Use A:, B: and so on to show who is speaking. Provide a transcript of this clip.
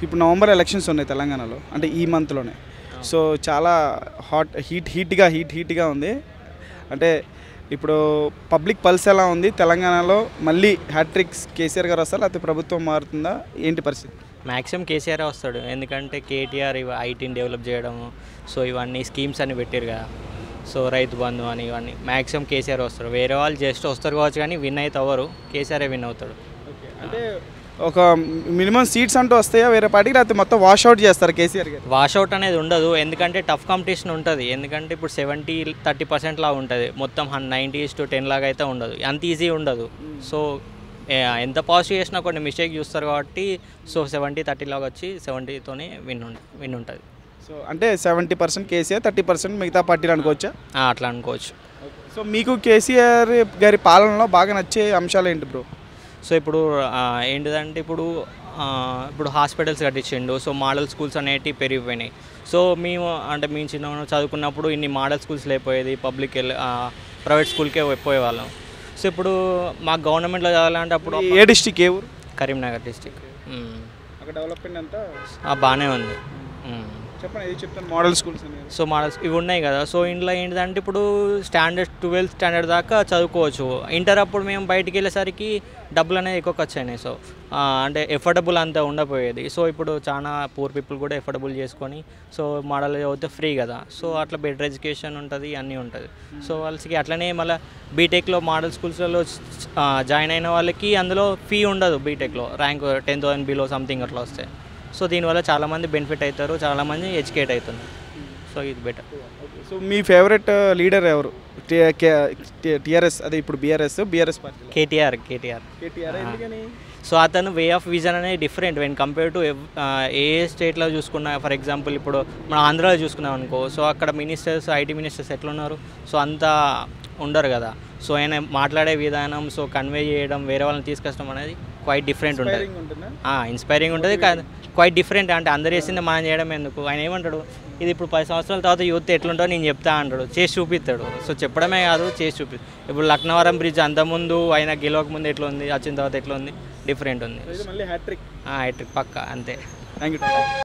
A: ఇప్పుడు November elections ఉన్నాయి తెలంగాణలో అంటే ఈ మంత్లోనే సో చాలా హాట్ హీట్ హీట్గా హీట్ హీట్గా ఉంది అంటే ఇప్పుడు పబ్లిక్ పల్స్ ఎలా ఉంది తెలంగాణలో మళ్ళీ హ్యాట్రిక్స్ కేసీఆర్ గారు వస్తారు లేకపోతే ప్రభుత్వం మారుతుందా ఏంటి పరిస్థితి
B: మ్యాక్సిమం కేసీఆర్ వస్తాడు ఎందుకంటే కేటీఆర్ ఇవి ఐటీని డెవలప్ చేయడము సో ఇవన్నీ స్కీమ్స్ అని పెట్టారు కదా సో రైతు బంధు అని ఇవన్నీ మ్యాక్సిమం కేసీఆర్ వస్తాడు వేరే వాళ్ళు జస్ట్ వస్తారు కావచ్చు కానీ విన్ అయితే అవ్వరు కేసీఆరే విన్ అవుతాడు
A: అంటే ఒక మినిమం సీట్స్ అంటూ వస్తాయా వేరే పార్టీకి లేకపోతే మొత్తం వాష్ అవుట్ చేస్తారు కేసీఆర్ గారు
B: వాషౌట్ అనేది ఉండదు ఎందుకంటే టఫ్ కాంపిటీషన్ ఉంటుంది ఎందుకంటే ఇప్పుడు సెవెంటీ థర్టీ పర్సెంట్ లాగా ఉంటుంది మొత్తం హన్ నైంటీ టు టెన్ లాగా అయితే ఉండదు అంత ఈజీ ఉండదు సో ఏ- ఎంత పాజిటివ్ చేసినా కొన్ని మిస్టేక్ చూస్తారు కాబట్టి సో సెవెంటీ థర్టీ లాగా వచ్చి సెవెంటీతోనే విన్ విన్ ఉంటుంది
A: సో అంటే seventy percent KCR thirty percent మిగతా పార్టీలు అనుకోవచ్చా
B: ఆ, అట్లా అనుకోవచ్చు
A: సో మీకు కేసీఆర్ గారి పాలనలో బాగా నచ్చే అంశాలు ఏంటి బ్రో
B: సో ఇప్పుడు ఆ, ఏంటిదంటే ఇప్పుడు ఆ, ఇప్పుడు హాస్పిటల్స్ కట్టించిండు సో మోడల్ స్కూల్స్ అనేటివి పెరిగిపోయినాయి సో మేము అంటే మేము చిన్న చదువుకున్నప్పుడు ఇన్ని మోడల్ స్కూల్స్ లేకపోయేది పబ్లిక్ ప్రైవేట్ స్కూల్కే పోయేవాళ్ళం సో ఇప్పుడు మాకు గవర్నమెంట్లో చదవాలంటే అప్పుడు
A: ఏ డిస్టిక్ ఏ ఊరు
B: కరీంనగర్ డిస్టిక్
A: అక్కడ డెవలప్మెంట్ అంతా
B: బాగానే ఉంది మ్మ్.
A: చెప్పండి ఏది చెప్తాను మోడల్ స్కూల్స్ అనేది
B: సో మోడల్స్ ఇవి ఉన్నాయి కదా సో ఇంట్లో ఏంటిదంటే ఇప్పుడు స్టాండర్డ్ ట్వెల్త్ స్టాండర్డ్ దాకా చదువుకోవచ్చు ఇంటర్ అప్పుడు మేము బయటికి వెళ్ళేసరికి డబ్బులు అనేది ఎక్కువ ఖర్చు అయినాయి సో ఆ, అంటే ఎఫర్డబుల్ అంత ఉండపోయేది సో ఇప్పుడు చాలా పూర్ పీపుల్ కూడా ఎఫర్డబుల్ చేసుకొని సో మోడల్ చదివితే ఫ్రీ కదా సో అట్లా బెటర్ ఎడ్యుకేషన్ ఉంటుంది అన్నీ ఉంటుంది సో వాళ్ళకి అట్లనే మళ్ళీ బీటెక్లో మోడల్ స్కూల్స్లలో జాయిన్ అయిన వాళ్ళకి అందులో ఫీ ఉండదు బీటెక్లో rank ten thousand below something అట్లా వస్తాయి సో దీనివల్ల చాలామంది బెనిఫిట్ అవుతారు చాలామంది ఎడ్యుకేట్ అవుతున్నారు సో ఇది బెటర్
A: సో మీ ఫేవరెట్ లీడర్ ఎవరు టిఆర్ఎస్ అదే ఇప్పుడు బీఆర్ఎస్ బీఆర్ఎస్ పార్టీ
B: కేటీఆర్ కేటీఆర్
A: కేటీఆర్ ఎందుకని
B: సో అతను వే ఆఫ్ విజన్ అనేది డిఫరెంట్ వెన్ కంపేర్ టు ఏ స్టేట్లో చూసుకున్నా ఫర్ ఎగ్జాంపుల్ ఇప్పుడు మన ఆంధ్రాలో చూసుకున్నాం అనుకో సో అక్కడ మినిస్టర్స్ ఐటీ మినిస్టర్స్ ఎట్లున్నారు సో అంతా ఉండరు కదా సో ఆయన మాట్లాడే విధానం సో కన్వే చేయడం వేరే వాళ్ళని తీసుకొచ్చడం అనేది క్వైట్ డిఫరెంట్ ఉంటుంది
A: ఉంటుందా
B: ఇన్స్పైరింగ్ ఉంటుంది క్వైట్ డిఫరెంట్ అంటే అందరు చేసింది మనం చేయడం ఎందుకు ఆయన ఏమంటాడు ఇది ఇప్పుడు పది సంవత్సరాల తర్వాత యూత్ ఎట్లుంటో నేను చెప్తా అంటాడు చేసి చూపిస్తాడు సో చెప్పడమే కాదు చేసి చూపి ఇప్పుడు లక్నవరం బ్రిడ్జ్ అంతకుముందు ఆయన గెలవక ముందు ఎట్లా ఉంది వచ్చిన తర్వాత ఎట్లా ఉంది డిఫరెంట్ ఉంది
A: మళ్ళీ హ్యాట్రిక్
B: ఎట్రిక్ పక్క అంతే
A: థ్యాంక్ యూ